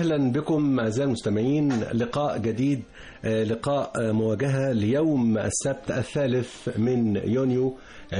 وسهلا بكم أعزائي المستمعين لقاء جديد آه، لقاء آه، مواجهة ليوم السبت الثالث من يونيو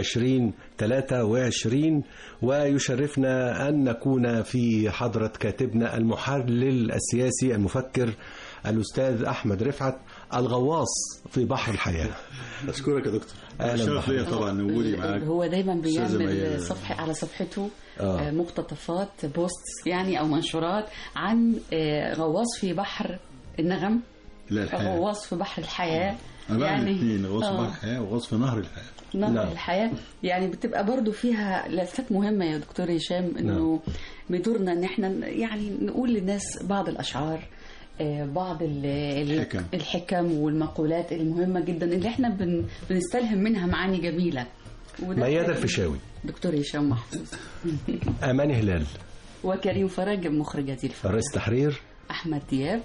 2023 ويشرفنا أن نكون في حضرة كاتبنا المحلل السياسي المفكر الأستاذ أحمد رفعت الغواص في بحر الحياة اشكرك يا دكتور أهلاً الشرف ليا بحضرتك. طبعا وجودي معاك هو دايما أستاذة بيعمل ميادة. صفحة على صفحته آه. آه، مقتطفات بوستس يعني او منشورات عن آه، غواص في بحر النغم لا الحياه غواص في بحر الحياه انا بعمل يعني الاثنين غوص آه. بحر الحياه وغوص في نهر الحياه نهر نعم. الحياة يعني بتبقى برضو فيها لفتات مهمة يا دكتور هشام انه بدورنا ان احنا يعني نقول للناس بعض الاشعار آه، بعض ال- ال- الحكم. الحكم والمقولات المهمة جدا اللي احنا بن بنستلهم منها معاني جميلة وده ميادة حقيقي. الفيشاوي دكتور هشام محفوظ أماني هلال وكريم فرج مخرج هذه الفقرة رئيس تحرير أحمد دياب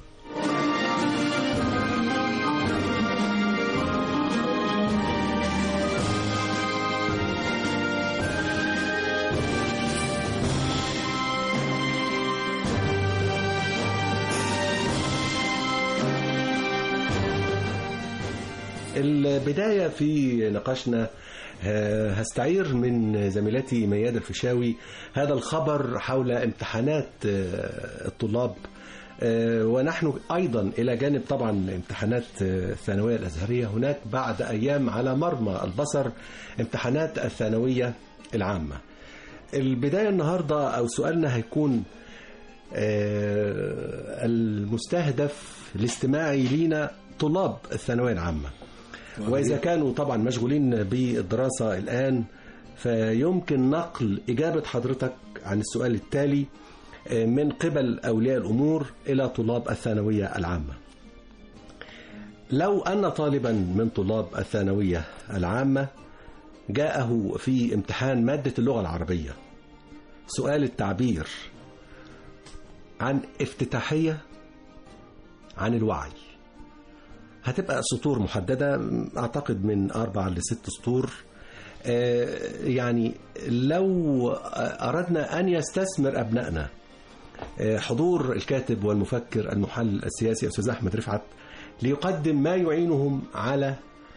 البداية في نقاشنا آه، هستعير من زميلتي ميادة الفيشاوي هذا الخبر حول امتحانات آه، الطلاب آه، ونحن أيضا إلى جانب طبعا امتحانات آه، الثانوية الأزهرية هناك بعد أيام على مرمى البصر امتحانات الثانوية العامة البداية النهاردة أو سؤالنا هيكون آه، المستهدف الاستماعي لينا طلاب الثانوية العامة وإذا كانوا طبعا مشغولين بالدراسة الآن فيمكن نقل إجابة حضرتك عن السؤال التالي آه، من قبل أولياء الأمور إلى طلاب الثانوية العامة لو أن طالبا من طلاب الثانوية العامة جاءه في امتحان مادة اللغة العربية سؤال التعبير عن افتتاحية عن الوعي هتبقى سطور محددة أعتقد من أربع لست سطور آه، يعني لو أردنا أن يستثمر أبنائنا آه، حضور الكاتب والمفكر المحلل السياسي أستاذ أحمد رفعت ليقدم ما يعينهم على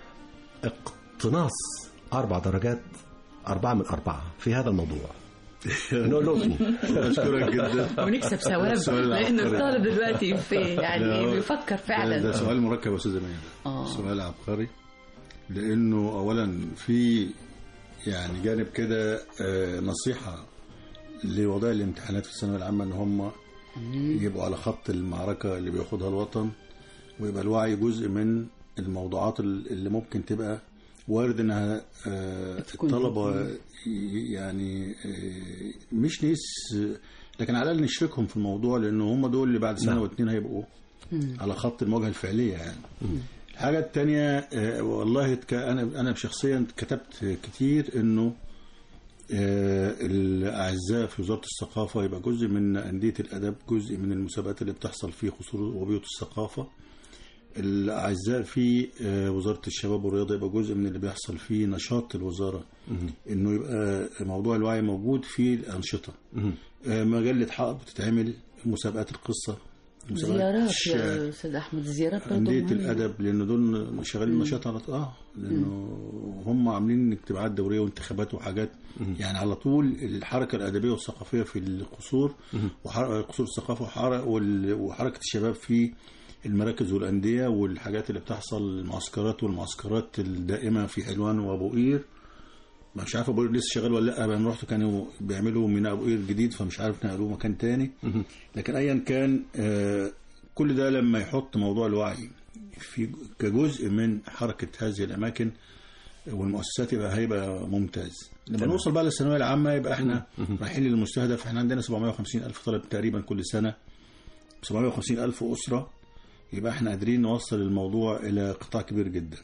اقتناص أربع درجات أربعة من أربعة في هذا الموضوع نقول لكم اشكرك جدا ونكسب ثواب سؤال لأن عبقري. الطالب دلوقتي في لا، يعني هو- بيفكر ده, فعلا ده سؤال مركب يا استاذه ميادة آه. سؤال عبقري لانه اولا في يعني جانب كده آه، نصيحه لوضع الامتحانات في الثانويه العامه ان هم يبقوا على خط المعركه اللي بياخدها الوطن ويبقى الوعي جزء من الموضوعات اللي ممكن تبقى وارد انها آه، تكون الطلبه ي- يعني آه، مش نقيس لكن على الاقل نشركهم في الموضوع لانه هم دول اللي بعد سنه نعم. واتنين هيبقوا على خط المواجهه الفعليه يعني الحاجه الثانيه والله ك- انا انا شخصيا كتبت كتير انه آه، الاعزاء في وزاره الثقافه يبقى جزء من انديه الادب جزء من المسابقات اللي بتحصل في قصور وبيوت الثقافه الاعزاء في آه، وزاره الشباب والرياضه يبقى جزء من اللي بيحصل في نشاط الوزاره انه يبقى موضوع الوعي موجود في الانشطه آه، مجله حق بتتعمل مسابقات القصه مسابقات زيارات الشعر. يا أستاذ أحمد زيارات برضه أندية مهمة. الأدب لأن دول شغالين نشاط على اه لأنه هم عاملين اجتماعات دورية وانتخابات وحاجات يعني على طول الحركة الأدبية والثقافية في القصور وحر- قصور الثقافة وحر- وال- وحركة الشباب في المراكز والأندية والحاجات اللي بتحصل المعسكرات والمعسكرات الدائمة في حلوان وأبو قير مش عارف ابو قير لسه شغال ولا لا انا رحت كانوا بيعملوا ميناء ابو قير جديد فمش عارف نقلوه مكان تاني لكن ايا كان آه، كل ده لما يحط موضوع الوعي في كجزء من حركه هذه الاماكن والمؤسسات يبقى هيبقى ممتاز لما نوصل بقى للثانويه العامه يبقى احنا رايحين للمستهدف احنا عندنا 750 الف طالب تقريبا كل سنه 750 الف اسره يبقى احنا قادرين نوصل الموضوع الى قطاع كبير جدا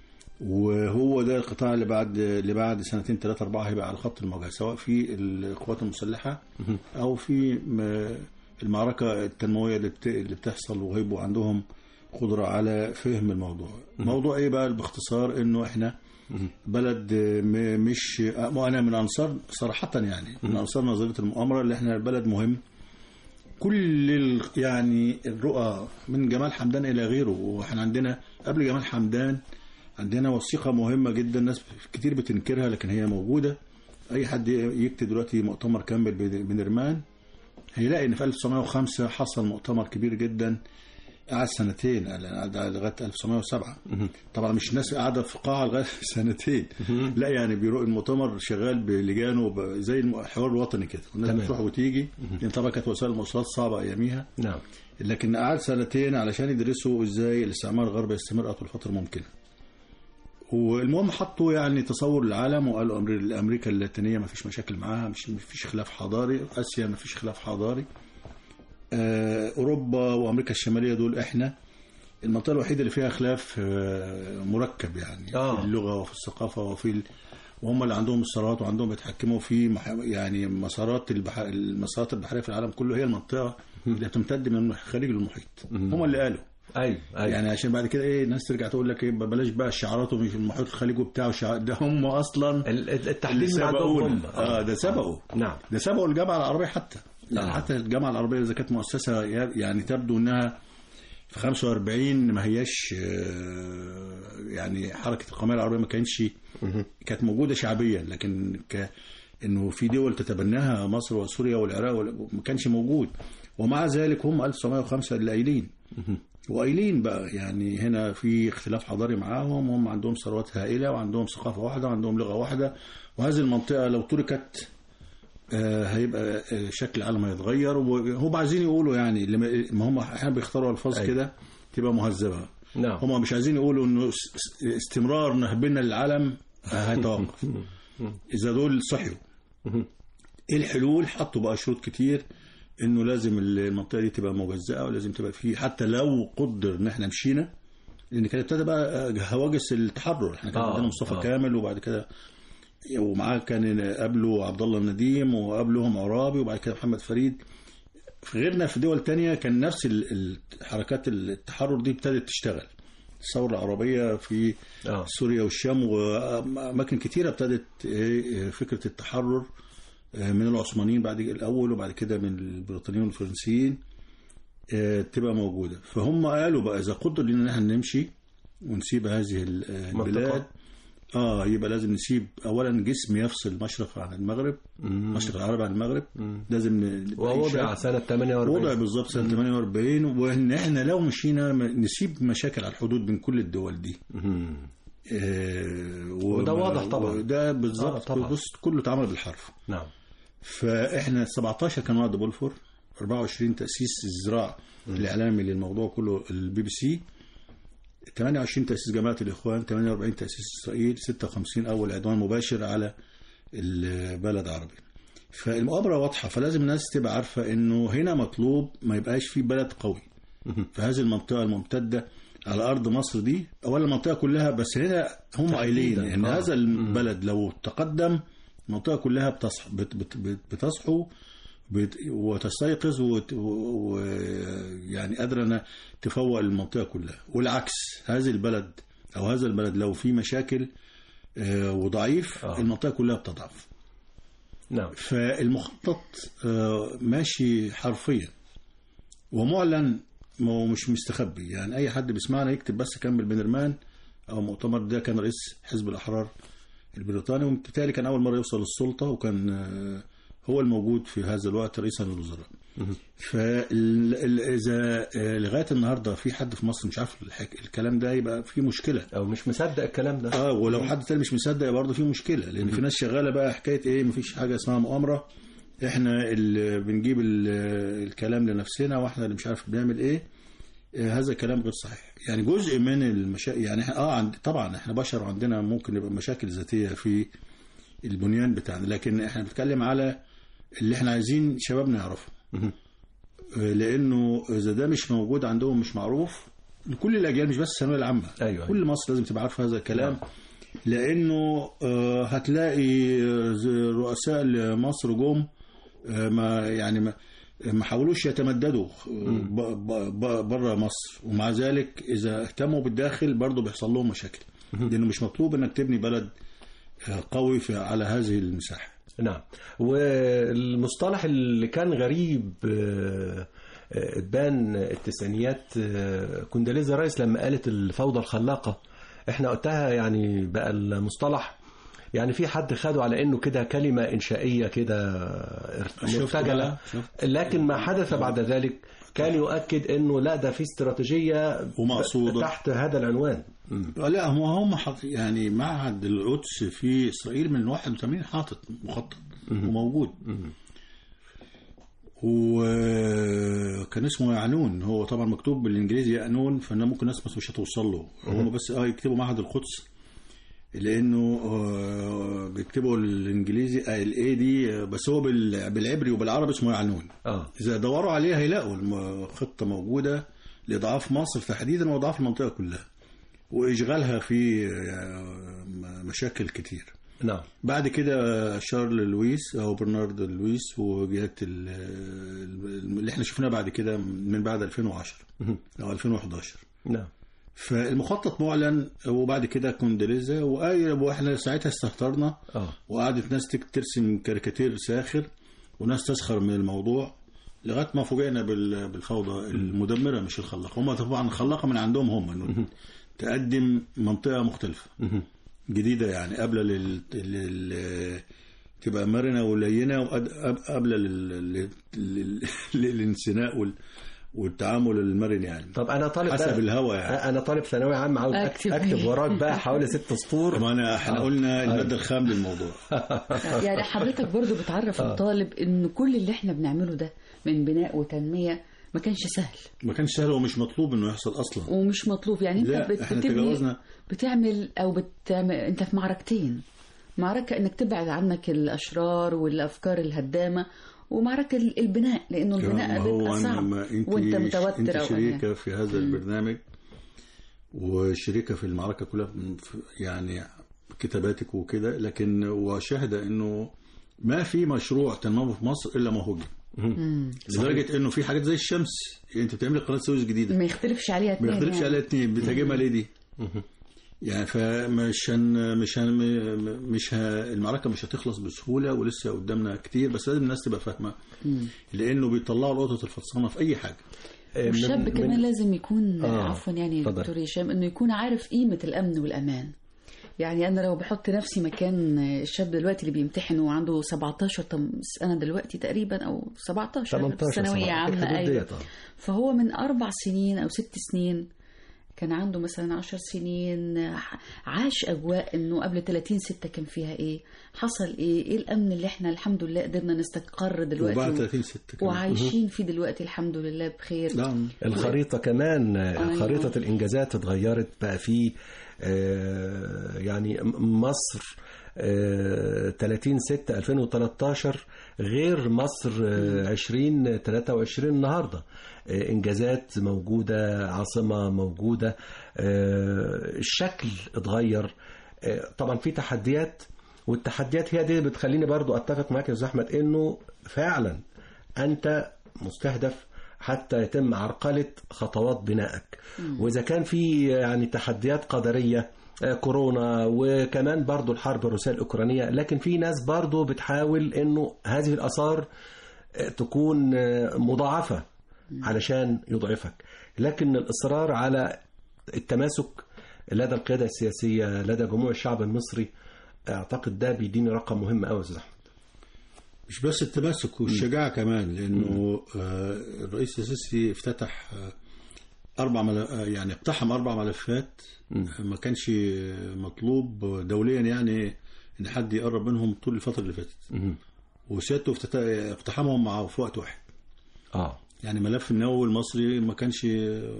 وهو ده القطاع اللي بعد اللي بعد سنتين ثلاثة أربعة هيبقى على خط المواجهة سواء في القوات المسلحة أو في م- المعركة التنموية اللي بت- اللي بتحصل وهيبقوا عندهم قدرة على فهم الموضوع موضوع إيه بقى باختصار إنه إحنا بلد م- مش أنا من أنصار صراحة يعني من أنصار نظرية المؤامرة اللي إحنا بلد مهم كل ال- يعني الرؤى من جمال حمدان الى غيره واحنا عندنا قبل جمال حمدان عندنا وثيقه مهمه جدا ناس كتير بتنكرها لكن هي موجوده اي حد يكتب دلوقتي مؤتمر كامل بن- بنرمان هيلاقي ان في 1905 حصل مؤتمر كبير جدا قعد سنتين قعد لغايه 1907 طبعا مش ناس قاعده في قاعه لغايه سنتين لا يعني بيروح المؤتمر شغال بلجانه ب- زي الحوار الوطني كده الناس تمام. بتروح وتيجي لان طبعا كانت وسائل المواصلات صعبه اياميها نعم لكن قعد سنتين علشان يدرسوا ازاي الاستعمار الغربي يستمر اطول فتره ممكنه والمهم حطوا يعني تصور العالم وقالوا أمر- امريكا اللاتينيه ما فيش مشاكل معاها مش ما فيش خلاف حضاري اسيا ما فيش خلاف حضاري آه، اوروبا وامريكا الشماليه دول احنا المنطقه الوحيده اللي فيها خلاف آه، مركب يعني آه. في اللغه وفي الثقافه وفي ال... وهم اللي عندهم الثروات وعندهم بيتحكموا في مح... يعني مسارات البحر المسارات البحريه في العالم كله هي المنطقه اللي بتمتد من الخليج للمحيط هم اللي قالوا ايوه ايوه يعني عشان بعد كده ايه الناس ترجع تقول لك ايه بلاش بقى الشعارات ومش المحيط الخليجي وبتاع وشعار ده هم اصلا ال- ال- التحليل اللي من عندهم سبقونا هم اه ده سبقوا نعم ده سبقوا الجامعه العربيه حتى يعني آه. حتى الجامعه العربيه اذا كانت مؤسسه يعني تبدو انها في 45 ما هياش آه، يعني حركه القوميه العربيه ما كانش كانت موجوده شعبيا لكن ك انه في دول تتبناها مصر وسوريا والعراق وال- ما كانش موجود ومع ذلك هم 1905 اللي قايلين وقايلين بقى يعني هنا في اختلاف حضاري معاهم وهم عندهم ثروات هائله وعندهم ثقافه واحده وعندهم لغه واحده وهذه المنطقه لو تركت آه، هيبقى آه، شكل العالم هيتغير وهم عايزين يقولوا يعني لما ما هم احيانا بيختاروا الفاظ أيوة. كده تبقى مهذبه نعم هم مش عايزين يقولوا انه اس- اس- استمرار نهبنا للعالم هيتوقف اذا دول صحيوا ايه الحلول حطوا بقى شروط كتير انه لازم المنطقه دي تبقى مجزاه ولازم تبقى في حتى لو قدر ان احنا مشينا لان كانت ابتدى بقى هواجس التحرر احنا كان آه، عندنا مصطفى آه. كامل وبعد كده ومعاه كان قبله عبد الله النديم وقبلهم عرابي وبعد كده محمد فريد في غيرنا في دول تانية كان نفس ال- الحركات التحرر دي ابتدت تشتغل الثورة العربية في اه سوريا والشام وأماكن كتيرة ابتدت إيه، فكرة التحرر آه، من العثمانيين بعد الأول وبعد كده من البريطانيين والفرنسيين آه، تبقى موجودة فهم قالوا بقى إذا قدر لنا إن احنا نمشي ونسيب هذه ال- آه، منطقة. البلاد اه يبقى لازم نسيب اولا جسم يفصل المشرق عن المغرب المشرق العربي عن المغرب لازم ن- ووضع بأي سنة شكل. 48 وضع بالظبط سنه 48 وان احنا لو مشينا م- نسيب مشاكل على الحدود من كل الدول دي مم. آه، وده واضح طبعا. ده آه، بالظبط طبعا. بص كله اتعمل بالحرف نعم فاحنا 17 كان وعد بولفور 24 تاسيس الذراع الاعلامي للموضوع كله البي بي سي 28 تاسيس جماعه الاخوان 48 تاسيس اسرائيل 56 اول عدوان مباشر على البلد عربي فالمؤامره واضحه فلازم الناس تبقى عارفه انه هنا مطلوب ما يبقاش في بلد قوي في هذه المنطقه الممتده على ارض مصر دي اولا المنطقه كلها بس هنا هم قايلين ان آه. هذا البلد لو تقدم المنطقه كلها بتصح بت بت بت بتصحو بت وتستيقظ وت- و- ويعني قادره انها تفوق المنطقه كلها والعكس هذه البلد او هذا البلد لو في مشاكل آه، وضعيف آه. المنطقه كلها بتضعف نعم فالمخطط آه، ماشي حرفيا ومعلن ما هو مش مستخبي يعني اي حد بيسمعنا يكتب بس كامل بنرمان او مؤتمر ده كان رئيس حزب الاحرار البريطاني وبالتالي كان اول مره يوصل للسلطه وكان آه، هو الموجود في هذا الوقت رئيسا للوزراء فاذا لغايه النهارده في حد في مصر مش عارف الحك... الكلام ده يبقى في مشكله او مش مصدق الكلام ده اه ولو حد تاني مش مصدق برضه في مشكله لان في ناس شغاله بقى حكايه ايه مفيش حاجه اسمها مؤامره احنا اللي بنجيب ال- الكلام لنفسنا واحنا اللي مش عارف بنعمل ايه آه، هذا كلام غير صحيح يعني جزء من المشاكل يعني احنا اه عند... طبعا احنا بشر عندنا ممكن يبقى مشاكل ذاتيه في البنيان بتاعنا لكن احنا بنتكلم على اللي احنا عايزين شبابنا يعرفوا مهم. آه، لانه اذا ده مش موجود عندهم مش معروف لكل الاجيال مش بس الثانويه العامه أيوة. كل مصر لازم تبقى عارفه هذا الكلام لانه آه، هتلاقي آه، زي رؤساء لمصر جم آه، ما يعني ما ما حاولوش يتمددوا بره مصر ومع ذلك اذا اهتموا بالداخل برضه بيحصل لهم مشاكل لانه مش مطلوب انك تبني بلد آه، قوي في على هذه المساحه نعم والمصطلح اللي كان غريب آه، آه، اتبان التسعينيات آه، كونداليزا رايس لما قالت الفوضى الخلاقة احنا وقتها يعني بقى المصطلح يعني في حد خده على انه كده كلمة انشائية كده شفت مرتجلة بقى؟ شفت؟ لكن ما حدث بعد ذلك كان يؤكد انه لا ده في استراتيجية ومقصودة. تحت هذا العنوان مم. لا هم هم حط يعني معهد القدس في اسرائيل من 81 حاطط مخطط وموجود وكان اسمه يعنون هو طبعا مكتوب بالانجليزي يعنون فانا ممكن الناس بس مش هتوصل له هم بس اه يكتبوا معهد القدس لانه آه، بيكتبوا الانجليزي آه، الاي دي آه، بس هو بال- بالعبري وبالعربي اسمه يعنون اه اذا دوروا عليها هيلاقوا الخطه موجوده لاضعاف مصر تحديدا واضعاف المنطقه كلها واشغالها في آه، مشاكل كتير نعم بعد كده شارل لويس او برنارد لويس وجهات ال- ال- اللي احنا شفناه بعد كده من بعد 2010 او 2011 نعم فالمخطط معلن وبعد كده كوندليزا وآية واحنا ساعتها استهترنا اه وقعدت ناس تك- ترسم كاريكاتير ساخر وناس تسخر من الموضوع لغايه ما فوجئنا بال- بالفوضى المدمره مش الخلاقه هم طبعا الخلاقه من عندهم هم انه تقدم منطقه مختلفه جديده يعني قابله لل... لل... تبقى مرنه ولينه وقابله لل... لل... لل... للانسناء وال... والتعامل المرن يعني طب انا طالب حسب بقى- الهوا يعني انا طالب ثانوي عام عاوز أكتب. اكتب, أكتب وراك بقى حوالي ست سطور طبعا احنا قلنا الماده الخام للموضوع يعني حضرتك برضو بتعرف الطالب ان كل اللي احنا بنعمله ده من بناء وتنمية ما كانش سهل ما كانش سهل ومش مطلوب انه يحصل اصلا ومش مطلوب يعني انت لا، بت- احنا بتبني تجاوزنا. بتعمل او بتعمل انت في معركتين معركة انك تبعد عنك الاشرار والافكار الهدامة ومعركة البناء لانه البناء ما هو بيبقى أنا صعب ما انت وانت متوتر انت أو شريكه في هذا البرنامج وشريكه في المعركه كلها في- يعني كتاباتك وكده لكن وشاهده انه ما في مشروع تنموي في مصر الا ما هجم لدرجه انه في حاجات زي الشمس انت بتعمل قناه سويس جديده ما يختلفش عليها ما اتنين يختلفش يعني. عليها اتنين بتهاجمها ليه دي؟ يعني فمش هن مش هن مش ه... المعركه مش هتخلص بسهوله ولسه قدامنا كتير بس لازم الناس تبقى فاهمه لانه بيطلعوا القطط الفطسانه في اي حاجه والشاب من- كمان من- لازم يكون آه، عفوا يعني اتفضل. دكتور هشام انه يكون عارف قيمه الامن والامان يعني انا لو بحط نفسي مكان الشاب دلوقتي اللي بيمتحن وعنده 17 طب انا دلوقتي تقريبا او 17 أنا في 18 ثانويه 17 عامه الحدود ايوه ديت، آه. فهو من اربع سنين او ست سنين كان عنده مثلا عشر سنين عاش اجواء انه قبل 30 ستة كان فيها ايه حصل ايه ايه الامن اللي احنا الحمد لله قدرنا نستقر دلوقتي وبعد و- 30 6 كمان وعايشين فيه دلوقتي الحمد لله بخير نعم الخريطة كمان أيوة. خريطة الإنجازات اتغيرت بقى في آه، يعني م- مصر آه، 30 6 2013 غير مصر آه، 20 23 النهارده آه، انجازات موجوده عاصمه موجوده آه، الشكل اتغير آه، طبعا في تحديات والتحديات هي دي بتخليني برضو اتفق معاك يا استاذ احمد انه فعلا انت مستهدف حتى يتم عرقلة خطوات بنائك وإذا كان في يعني تحديات قدرية آه، كورونا وكمان برضو الحرب الروسية الأوكرانية لكن في ناس برضو بتحاول أنه هذه الأثار آه، تكون آه، مضاعفة علشان يضعفك لكن الإصرار على التماسك لدى القيادة السياسية لدى جموع الشعب المصري أعتقد ده بيديني رقم مهم أوي يا أستاذ أحمد مش بس التماسك والشجاعة كمان لأنه آه، الرئيس السيسي افتتح آه، أربع مل... آه، يعني اقتحم أربع ملفات آه، ما كانش مطلوب دوليا يعني إن حد يقرب منهم طول الفترة اللي فاتت وسيادته افتت- اقتحمهم مع في وقت واحد آه يعني ملف النووي المصري ما كانش آه،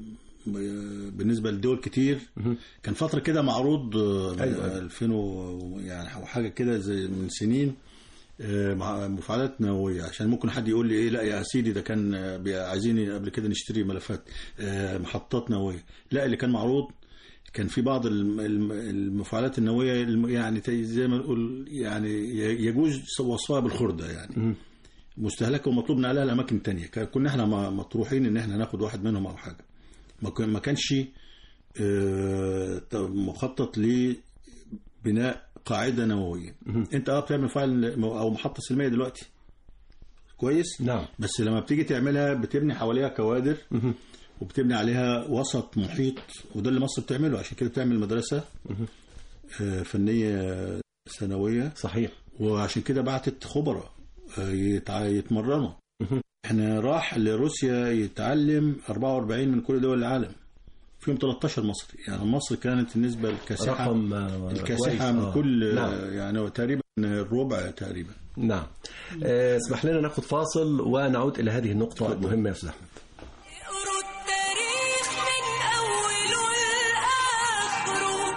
بالنسبه لدول كتير كان فتره كده معروض آه، أيوة. 2000 و- يعني او حاجه كده زي من سنين آه، مع مفاعلات نوويه عشان ممكن حد يقول لي ايه لا يا سيدي ده كان آه، بي- عايزين قبل كده نشتري ملفات آه، محطات نوويه لا اللي كان معروض كان في بعض الم- الم- المفاعلات النوويه الم- يعني تي- زي ما نقول يعني ي- يجوز وصفها بالخرده يعني مستهلكه ومطلوب نقلها لاماكن تانية كان- كنا احنا م- مطروحين ان احنا ناخد واحد منهم او حاجه ما كان- ما كانش آه، ط- مخطط ل بناء قاعده نوويه انت اه بتعمل فايل او محطه سلميه دلوقتي كويس نعم بس لما بتيجي تعملها بتبني حواليها كوادر وبتبني عليها وسط محيط وده اللي مصر بتعمله عشان كده بتعمل مدرسه آه، فنيه ثانويه صحيح وعشان كده بعتت خبراء آه، يتع- يتمرنوا احنا راح لروسيا يتعلم 44 من كل دول العالم فيهم 13 مصري يعني مصر كانت النسبه الكاسحه رقم آه، الكاسحه كويس. من آه. كل نعم. يعني تقريبا الربع تقريبا نعم آه، اسمح لنا ناخد فاصل ونعود إلى هذه النقطة المهمة يا أستاذ أحمد اقروا التاريخ من أوله لآخره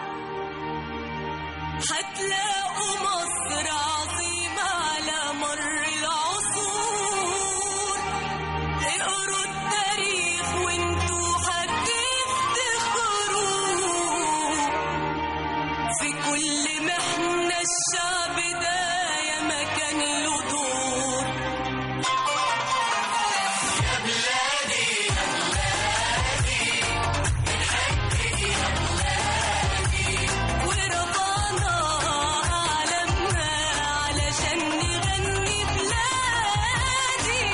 هتلاقوا مصر عظيمة على مر العصور اقروا التاريخ وانتوا هتفتخروا في كل محنة الشعب ده يا مكان له دور ورفعنا علمنا علشان نغني بلادي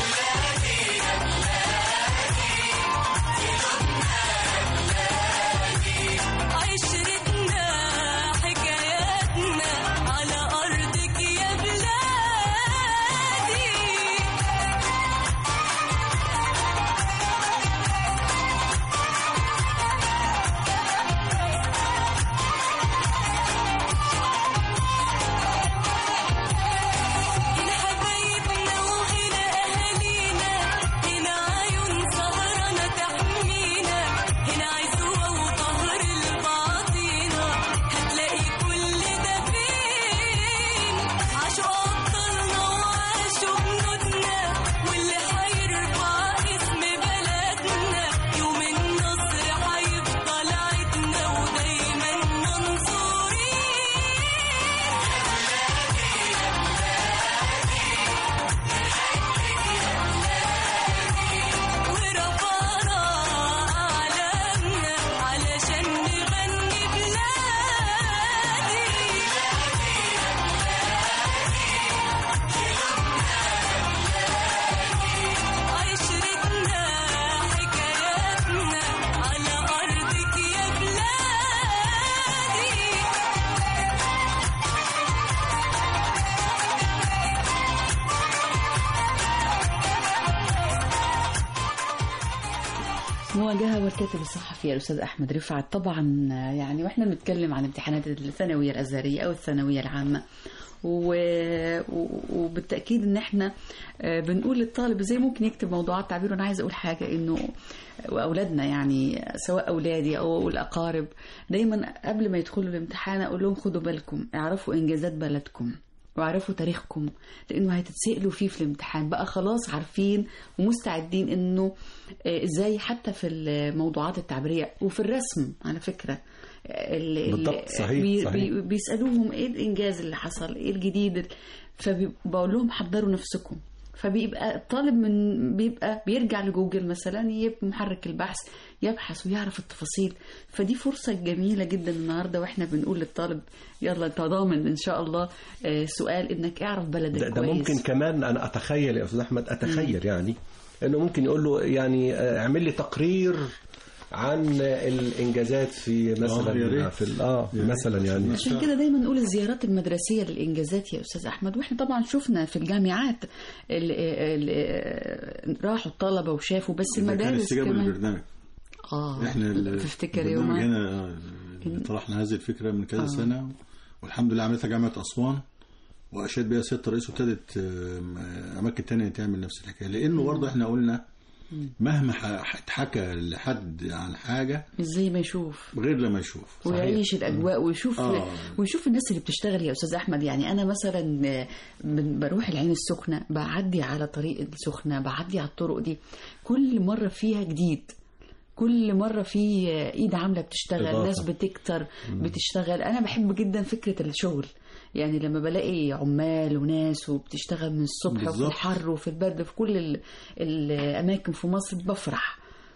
عشرتنا حكاياتنا على أرضك يا بلادي هنا حبايبنا وهنا أهالينا هنا عيون سهرانة تحمينا هنا عزوة وطهر لبعضينا هتلاقي كل ده فين عاشوا أبطالنا وعاشوا جنودنا واللي هيرفع اسم بلدنا يوم النصر هيفضل عيدنا ودايما منصورين ورفعنا علمنا علشان نغني بلادي عشرتنا حكاياتنا على أرضك يا بلادي مواجهة والكاتب الصحفي الأستاذ أحمد رفعت طبعا يعني وإحنا بنتكلم عن امتحانات الثانوية الأزهرية أو الثانوية العامة و... و- وبالتأكيد إن إحنا آه، بنقول للطالب إزاي ممكن يكتب موضوعات تعبير وأنا عايزة أقول حاجة إنه وأولادنا يعني سواء أولادي أو الأقارب دايما قبل ما يدخلوا الامتحان أقول لهم خدوا بالكم اعرفوا إنجازات بلدكم واعرفوا تاريخكم لانه هتتسالوا فيه في الامتحان بقى خلاص عارفين ومستعدين انه آه، ازاي حتى في الموضوعات التعبيريه وفي الرسم على فكره ال- ال- بالضبط، صحيح، بي صحيح. بي بيسالوهم ايه الانجاز اللي حصل ايه الجديد فبقول لهم حضروا نفسكم فبيبقى الطالب من بيبقى بيرجع لجوجل مثلا يبقى محرك البحث يبحث ويعرف التفاصيل فدي فرصة جميلة جدا النهاردة واحنا بنقول للطالب يلا انت ضامن ان شاء الله آه، سؤال انك اعرف بلدك ده, ده كويس ممكن كمان انا اتخيل يا استاذ احمد اتخيل يعني انه ممكن يقول له يعني آه، اعمل لي تقرير عن الانجازات في آه، يا مثلا ريت. في ال- اه يا ريت. مثلا يعني عشان كده دايما نقول الزيارات المدرسية للإنجازات يا أستاذ أحمد وإحنا طبعا شفنا في الجامعات اللي راحوا الطلبة وشافوا بس ده كان المدارس استجابه كمان للبرنامج آه احنا ال- تفتكر البرنامج يوم هنا آه، اللي طرحنا هذه الفكره من كذا آه. سنه والحمد لله عملتها جامعه اسوان واشاد بها سياده الرئيس وابتدت آم، آه، اماكن تانية تعمل نفس الحكايه لانه برضه احنا قلنا مهما ح- اتحكى لحد عن حاجه مش زي ما يشوف غير لما يشوف ويعيش الاجواء ويشوف آه. ويشوف الناس اللي بتشتغل يا استاذ احمد يعني انا مثلا آه، من- بروح العين السخنه بعدي على طريق السخنه بعدي على الطرق دي كل مره فيها جديد كل مره في آه، ايد عامله بتشتغل إضافة. ناس بتكتر بتشتغل انا بحب جدا فكره الشغل يعني لما بلاقي عمال وناس وبتشتغل من الصبح وفي بالظبط. الحر وفي البرد في كل ال- الاماكن في مصر بفرح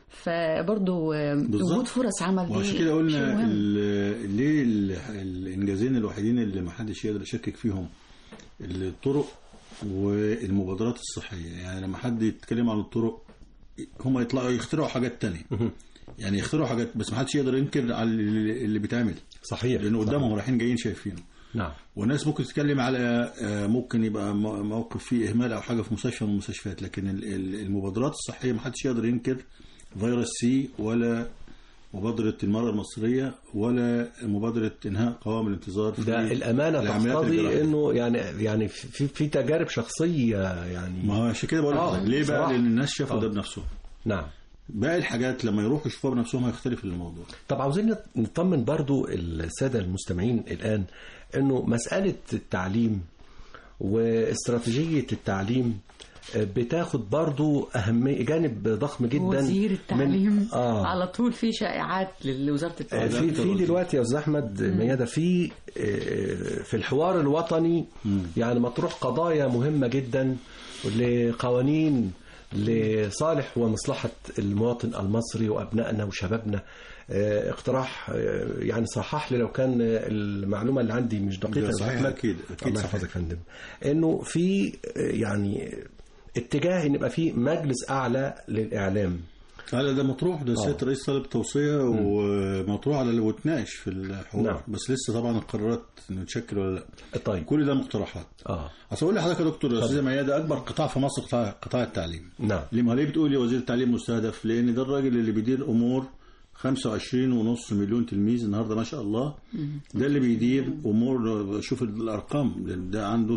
فبرضه آه، بالظبط. وجود فرص عمل دي وعشان كده شيء قلنا مهم. ال- ليه ال- الانجازين الوحيدين اللي ما حدش يقدر يشكك فيهم الطرق والمبادرات الصحيه يعني لما حد يتكلم عن الطرق هم يطلعوا يخترعوا حاجات تانية يعني يخترعوا حاجات بس ما حدش يقدر ينكر على اللي اللي بيتعمل صحيح لانه قدامهم رايحين جايين شايفينه نعم والناس ممكن تتكلم على آه، ممكن يبقى م- موقف فيه اهمال او حاجه في مستشفى من المستشفيات لكن ال- ال- المبادرات الصحيه ما حدش يقدر ينكر فيروس سي ولا مبادره المراه المصريه ولا مبادره انهاء قوام الانتظار في ده الامانه العمليات تقتضي الجراحية. انه يعني يعني في في تجارب شخصيه يعني ما هو عشان كده بقول آه، لك ليه بقى بصراحة. لان الناس شافوا آه. ده بنفسهم نعم باقي الحاجات لما يروحوا يشوفوها بنفسهم هيختلف الموضوع طب عاوزين نطمن برضو السادة المستمعين الآن أنه مسألة التعليم واستراتيجية التعليم بتاخد برضو أهمية جانب ضخم جدا وزير التعليم من آه على طول في شائعات لوزاره آه، التعليم في في دلوقتي يا استاذ احمد ميادة في آه، في الحوار الوطني يعني مطروح قضايا مهمه جدا لقوانين لصالح ومصلحه المواطن المصري وابنائنا وشبابنا آه، اقتراح آه، يعني صحح لي لو كان المعلومه اللي عندي مش دقيقه ده يا أستاذ صحيح أحمد. أكيد، أكيد الله صحيح. يحفظك يا فندم انه في آه، يعني اتجاه ان يبقى في مجلس اعلى للاعلام لا ده مطروح ده السيد رئيس طالب توصيه ومطروح على اللي وتناقش في الحوار نعم. بس لسه طبعا القرارات انه تشكل ولا لا طيب كل ده مقترحات اه اصل اقول لحضرتك يا دكتور يا استاذ ميادة اكبر قطاع في مصر قطاع قطاع التعليم نعم ليه ما ليه بتقول لي وزير التعليم مستهدف لان ده الراجل اللي بيدير امور 25 ونص مليون تلميذ النهارده ما شاء الله ده اللي بيدير امور شوف الارقام ده عنده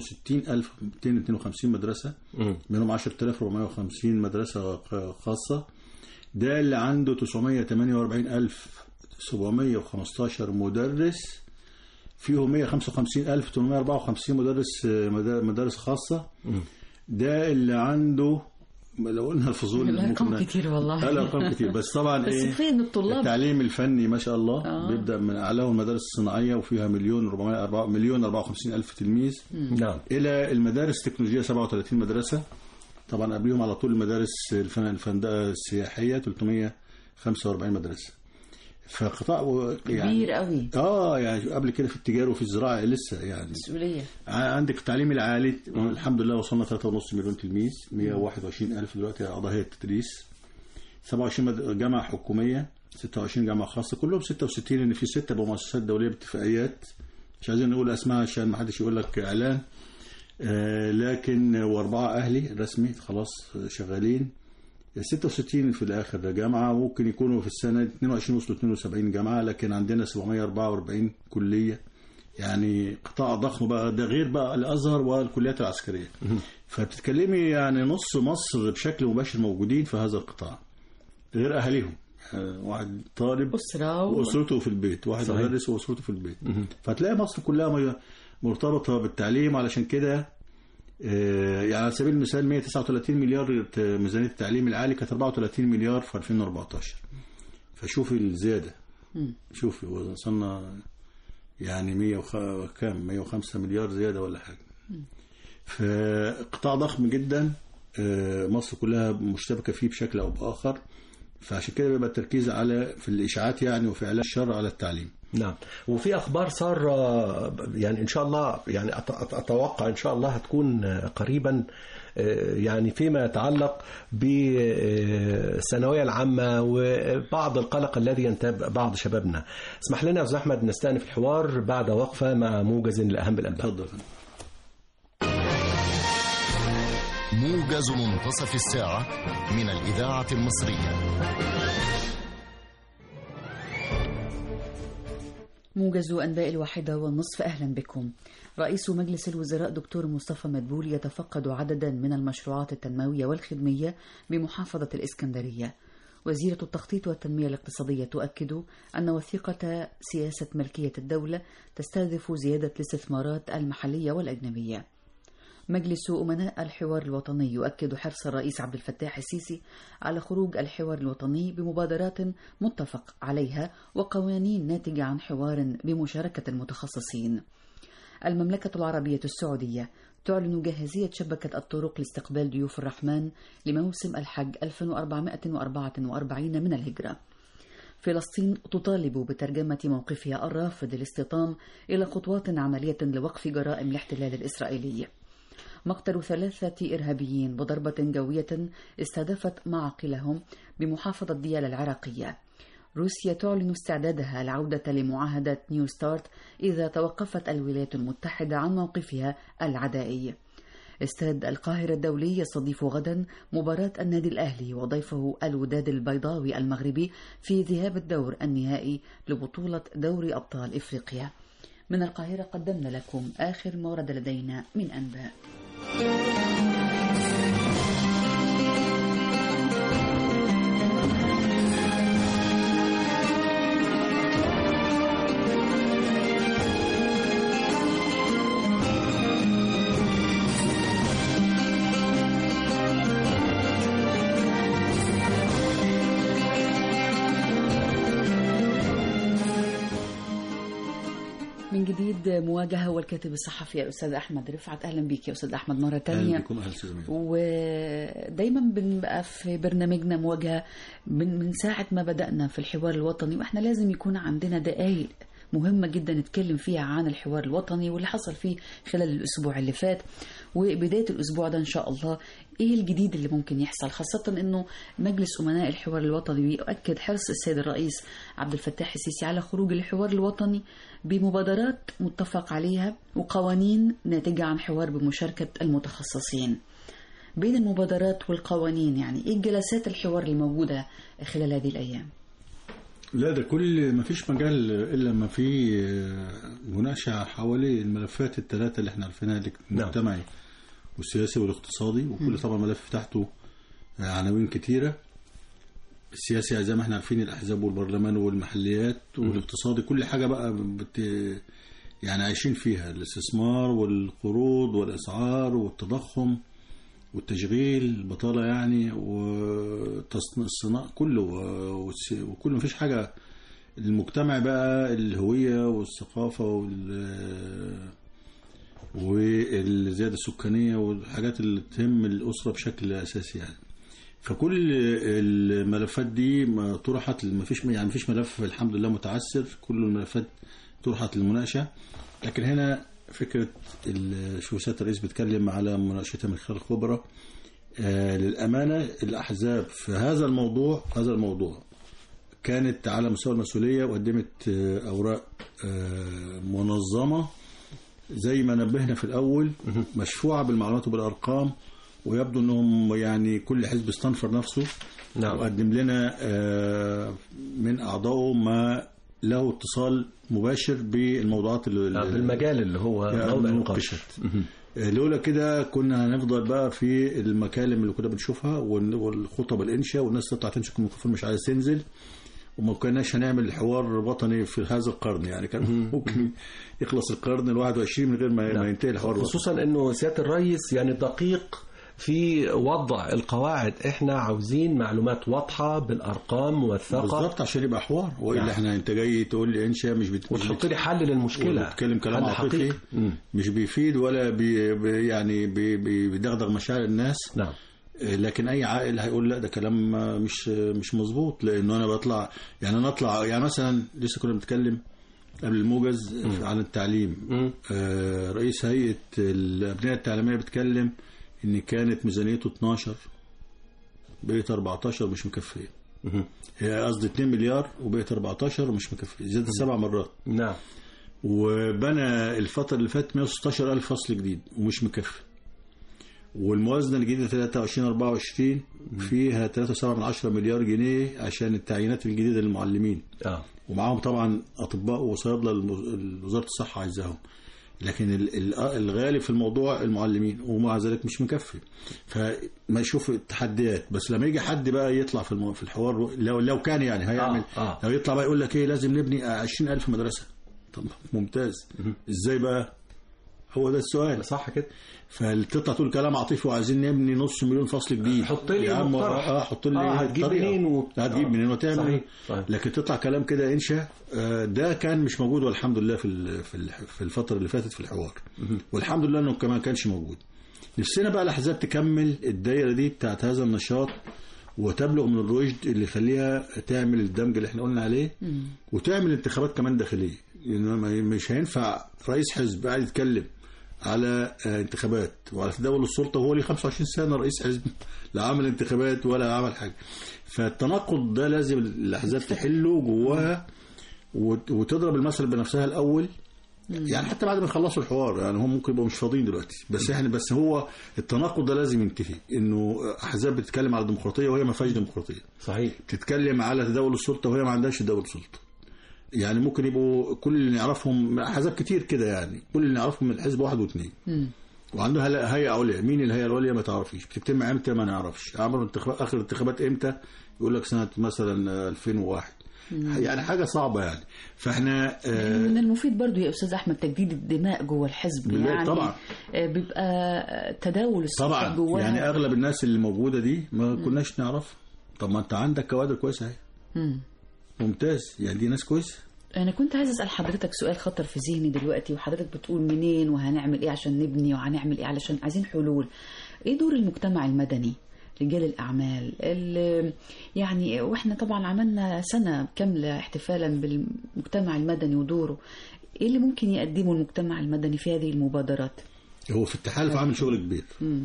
60252 مدرسه مم. منهم 10450 مدرسه خاصه ده اللي عنده 948715 مدرس فيهم 155854 مدرس مدارس خاصه ده اللي عنده لو قلنا الفصول الارقام ممكن- كتير والله لا لا ارقام كتير بس طبعا بس ايه فين الطلاب التعليم الفني ما شاء الله آه. بيبدا من اعلاهم المدارس الصناعيه وفيها مليون 400 مليون 54 الف تلميذ نعم الى المدارس التكنولوجيه 37 مدرسه طبعا قبليهم على طول المدارس الفن الفندقه السياحيه 345 مدرسه فقطاع و- يعني كبير قوي اه يعني قبل كده في التجاره وفي الزراعه لسه يعني مسؤوليه ع- عندك التعليم العالي الحمد لله وصلنا 3.5 مليون تلميذ 121 ألف دلوقتي أعضاء هيئة التدريس 27 مد- جامعة حكومية 26 جامعة خاصة كلهم 66 لأن في ستة بمؤسسات دولية باتفاقيات مش عايزين نقول أسماء عشان ما حدش يقول لك إعلان آه، لكن وأربعة أهلي رسمي خلاص شغالين 66 في الآخر ده جامعة ممكن يكونوا في السنة 22 وصلوا 72 جامعة لكن عندنا 744 كلية يعني قطاع ضخم بقى ده غير بقى الازهر والكليات العسكريه فبتتكلمي يعني نص مصر بشكل مباشر موجودين في هذا القطاع غير اهاليهم آه، واحد طالب اسره و... واسرته في البيت واحد صحيح. مدرس واسرته في البيت فتلاقي مصر كلها م- مرتبطه بالتعليم علشان كده آه، يعني على سبيل المثال 139 مليار ت- ميزانيه التعليم العالي كانت 34 مليار في 2014 فشوفي الزياده شوفي وصلنا يعني 100 وخ... كام 105 مليار زياده ولا حاجه فقطاع ضخم جدا آه، مصر كلها مشتبكه فيه بشكل او باخر فعشان كده بيبقى التركيز على في الاشاعات يعني وفي اعلان الشر على التعليم نعم وفي اخبار ساره يعني ان شاء الله يعني أت- أت- اتوقع ان شاء الله هتكون قريبا آه، يعني فيما يتعلق بالثانويه العامه وبعض القلق الذي ينتاب بعض شبابنا اسمح لنا يا استاذ احمد نستأنف الحوار بعد وقفه مع موجز لاهم الانباء اتفضل موجز منتصف الساعة من الإذاعة المصرية موجز أنباء الواحدة والنصف أهلا بكم رئيس مجلس الوزراء دكتور مصطفى مدبول يتفقد عددا من المشروعات التنموية والخدمية بمحافظة الإسكندرية وزيرة التخطيط والتنمية الاقتصادية تؤكد أن وثيقة سياسة ملكية الدولة تستهدف زيادة الاستثمارات المحلية والأجنبية مجلس أمناء الحوار الوطني يؤكد حرص الرئيس عبد الفتاح السيسي على خروج الحوار الوطني بمبادرات متفق عليها وقوانين ناتجة عن حوار بمشاركة المتخصصين. المملكة العربية السعودية تعلن جاهزية شبكة الطرق لاستقبال ضيوف الرحمن لموسم الحج 1444 من الهجرة فلسطين تطالب بترجمة موقفها الرافض الاستيطان إلى خطوات عملية لوقف جرائم الاحتلال الإسرائيلي مقتل ثلاثة إرهابيين بضربة جوية استهدفت معاقلهم بمحافظة ديالا العراقية روسيا تعلن استعدادها العودة لمعاهدة نيو ستارت إذا توقفت الولايات المتحدة عن موقفها العدائي استاد القاهرة الدولي يستضيف غدا مباراة النادي الأهلي وضيفه الوداد البيضاوي المغربي في ذهاب الدور النهائي لبطولة دوري أبطال إفريقيا من القاهرة قدمنا لكم آخر ما ورد لدينا من أنباء من جديد مواجهة والكاتب الصحفي الأستاذ أحمد رفعت أهلا بك يا أستاذ أحمد مرة اهلا تانية بكم اهلا سلام ودايما بنبقى في برنامجنا مواجهة من, من ساعة ما بدأنا في الحوار الوطني وإحنا لازم يكون عندنا دقايق مهمة جدا نتكلم فيها عن الحوار الوطني واللي حصل فيه خلال الأسبوع اللي فات وبداية الأسبوع ده إن شاء الله إيه الجديد اللي ممكن يحصل خاصة إنه مجلس أمناء الحوار الوطني بيؤكد حرص السيد الرئيس عبد الفتاح السيسي على خروج الحوار الوطني بمبادرات متفق عليها وقوانين ناتجة عن حوار بمشاركة المتخصصين بين المبادرات والقوانين يعني ايه جلسات الحوار الموجودة خلال هذه الأيام لا ده كل ما فيش مجال الا ما في آه، مناقشه حوالي الملفات الثلاثه اللي احنا عارفينها المجتمعي والسياسي والاقتصادي وكل طبعا ملف تحته آه، عناوين كتيره السياسي زي ما احنا عارفين الاحزاب والبرلمان والمحليات والاقتصادي كل حاجه بقى بت يعني عايشين فيها الاستثمار والقروض والاسعار والتضخم والتشغيل البطالة يعني والصناعة كله والس- وكله مفيش حاجة المجتمع بقى الهوية والثقافة وال والزيادة السكانية والحاجات اللي تهم الأسرة بشكل أساسي يعني فكل الملفات دي ما طرحت ما فيش يعني ما فيش ملف الحمد لله متعثر كل الملفات طرحت للمناقشة لكن هنا فكرة ال- شو سيادة الرئيس بيتكلم على مناقشتها من خلال خبرة آه للأمانة الأحزاب في هذا الموضوع هذا الموضوع كانت على مستوى المسؤولية وقدمت آه، أوراق آه، منظمة زي ما نبهنا في الأول مشفوعة بالمعلومات وبالأرقام ويبدو أنهم يعني كل حزب استنفر نفسه نعم. وقدم لنا آه، من أعضائه ما له اتصال مباشر بالموضوعات اللي في المجال اللي هو يعني موضع مناقشة. النقاش لولا كده كنا هنفضل بقى في المكالم اللي كنا بنشوفها وال- والخطب الانشاء والناس تطلع تمسك الميكروفون مش عايز تنزل وما كناش هنعمل حوار وطني في هذا القرن يعني كان ممكن يخلص القرن ال 21 من غير ما ما ينتهي الحوار الوطني. خصوصا انه سياده الرئيس يعني دقيق في وضع القواعد احنا عاوزين معلومات واضحه بالارقام والثقه بالظبط عشان يبقى حوار والا نعم. احنا انت جاي تقول لي انشاء مش بت... مش وتحط لي حل للمشكله وتتكلم كلام حل عاطفي حقيقي. مم. مش بيفيد ولا بي بي- يعني بي بي بيدغدغ مشاعر الناس نعم لكن اي عاقل هيقول لا ده كلام مش مش مظبوط لانه انا بطلع يعني انا اطلع يعني مثلا لسه كنا بنتكلم قبل الموجز عن التعليم مم. آه، رئيس هيئه الابنيه التعليميه بيتكلم ان كانت ميزانيته 12 بقت 14 مش مكفيه مهم. هي قصدي 2 مليار وبقت 14 ومش مكفيه زادت سبع مرات نعم وبنى الفترة اللي فاتت 116 ألف فصل جديد ومش مكفي والموازنة الجديدة 23 24 فيها 3.7 مليار جنيه عشان التعيينات الجديدة للمعلمين اه ومعاهم طبعا أطباء وصيادلة الم- وزارة الصحة عايزاهم لكن ال- ال- الغالب في الموضوع المعلمين ومع ذلك مش مكفي فما يشوف التحديات بس لما يجي حد بقى يطلع في المو- في الحوار لو لو كان يعني هيعمل آه، آه. لو يطلع بقى يقول لك ايه لازم نبني 20000 مدرسة طب ممتاز ازاي بقى هو ده السؤال صح كده فتطلع تقول كلام عاطفي وعايزين نبني نص مليون فصل جديد حط لي يا عم مقترح. اه حط لي آه، هتجيب طريقة. منين و- هتجيب آه. منين وتعمل صحيح، إيه؟ صحيح. لكن تطلع كلام كده انشا آه، ده كان مش موجود والحمد لله في ال- في ال- في الفتره اللي فاتت في الحوار والحمد لله انه كمان كانش موجود نفسنا بقى الاحزاب تكمل الدايره دي بتاعت هذا النشاط وتبلغ من الرشد اللي يخليها تعمل الدمج اللي احنا قلنا عليه وتعمل انتخابات كمان داخليه لان ما- مش هينفع رئيس حزب قاعد يتكلم على آه، انتخابات وعلى تداول السلطه وهو ليه 25 سنه رئيس حزب لا عمل انتخابات ولا عمل حاجه فالتناقض ده لازم الاحزاب تحله جواها وت- وتضرب المثل بنفسها الاول يعني حتى بعد ما يخلصوا الحوار يعني هم ممكن يبقوا مش فاضيين دلوقتي بس احنا بس هو التناقض ده لازم ينتهي انه احزاب بتتكلم على الديمقراطيه وهي ما فيهاش ديمقراطيه صحيح تتكلم على تداول السلطه وهي ما عندهاش تداول سلطه يعني ممكن يبقوا كل اللي نعرفهم احزاب كتير كده يعني كل اللي نعرفهم من الحزب واحد واثنين وعنده هلا- هيئه عليا مين الهيئه العليا ما تعرفيش بتجتمع امتى ما نعرفش عملوا انتخابات اخر انتخابات امتى يقول لك سنه مثلا 2001 يعني حاجه صعبه يعني فاحنا آه، من المفيد برضو يا استاذ احمد تجديد الدماء جوه الحزب بالله يعني طبعا. آه، بيبقى آه، تداول السلطه طبعا جواها يعني اغلب الناس اللي موجوده دي ما كناش نعرفها طب ما انت عندك كوادر كويسه اهي مم. ممتاز يعني دي ناس كويسه انا كنت عايز اسال حضرتك سؤال خطر في ذهني دلوقتي وحضرتك بتقول منين وهنعمل ايه عشان نبني وهنعمل ايه علشان عايزين حلول ايه دور المجتمع المدني رجال الاعمال ال- يعني واحنا طبعا عملنا سنه كامله احتفالا بالمجتمع المدني ودوره ايه اللي ممكن يقدمه المجتمع المدني في هذه المبادرات هو في التحالف عامل شغل كبير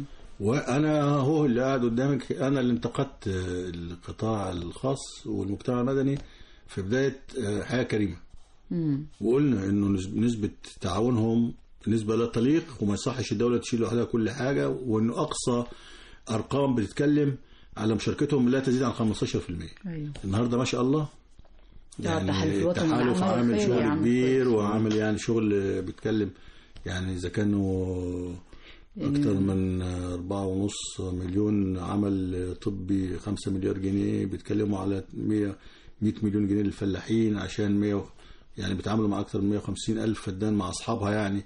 وانا هو اللي قاعد قدامك انا اللي انتقدت آه، القطاع الخاص والمجتمع المدني في بدايه آه، حياه كريمه مم. وقلنا انه نسب- نسبه تعاونهم نسبه لا تليق وما يصحش الدوله تشيل لوحدها كل حاجه وانه اقصى ارقام بتتكلم على مشاركتهم لا تزيد عن 15% ايوه النهارده ما شاء الله ده التحالف الوطني التحالف للأعمال عامل الخيرية شغل عامل كبير كويس. وعامل يعني شغل بيتكلم يعني اذا كانوا اكتر من أربعة ونص مليون عمل طبي خمسة مليار جنيه بيتكلموا على 100 100 مليون جنيه للفلاحين عشان 100 يعني بيتعاملوا مع اكتر من 150 الف فدان مع اصحابها يعني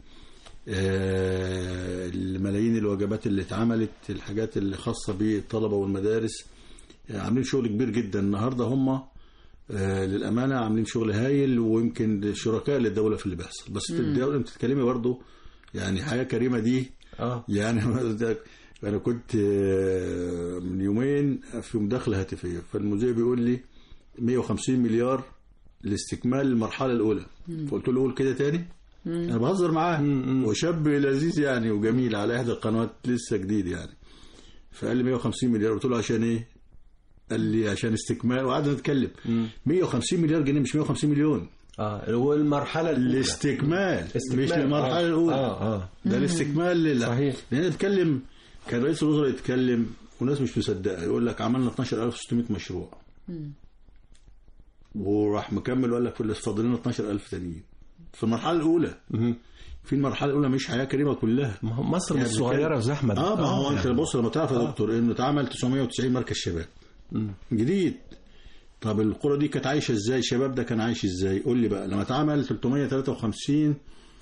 آه، الملايين الوجبات اللي اتعملت الحاجات اللي خاصة بالطلبة والمدارس آه، عاملين شغل كبير جدا النهارده هم آه، للأمانة عاملين شغل هايل ويمكن شركاء للدولة في اللي بيحصل بس الدولة انت بتتكلمي برضه يعني حياة كريمة دي اه يعني انا كنت آه، من يومين في مداخله هاتفيه فالمذيع بيقول لي 150 مليار لاستكمال المرحله الاولى فقلت له قول كده تاني انا بهزر معاه وشاب لذيذ يعني وجميل على احدى القنوات لسه جديد يعني فقال لي 150 مليار قلت له عشان ايه قال لي عشان استكمال وقعدنا نتكلم 150 مليار جنيه مش 150 مليون اه هو المرحله الاولى الاستكمال استكمال. مش المرحله آه. الاولى اه اه ده الاستكمال لله صحيح. لان نتكلم كان رئيس الوزراء يتكلم وناس مش مصدقه يقول لك عملنا 12600 مشروع وراح مكمل وقال لك في فاضل لنا 12000 تانيين في المرحله الاولى في المرحله الاولى مش حياه كريمه كلها ما هو مصر مش يعني صغيره يا احمد اه ما هو انت يعني. بص لما تعرف يا دكتور انه اتعمل 990 مركز شباب جديد طب القرى دي كانت عايشه ازاي الشباب ده كان عايش ازاي قول لي بقى لما اتعمل 353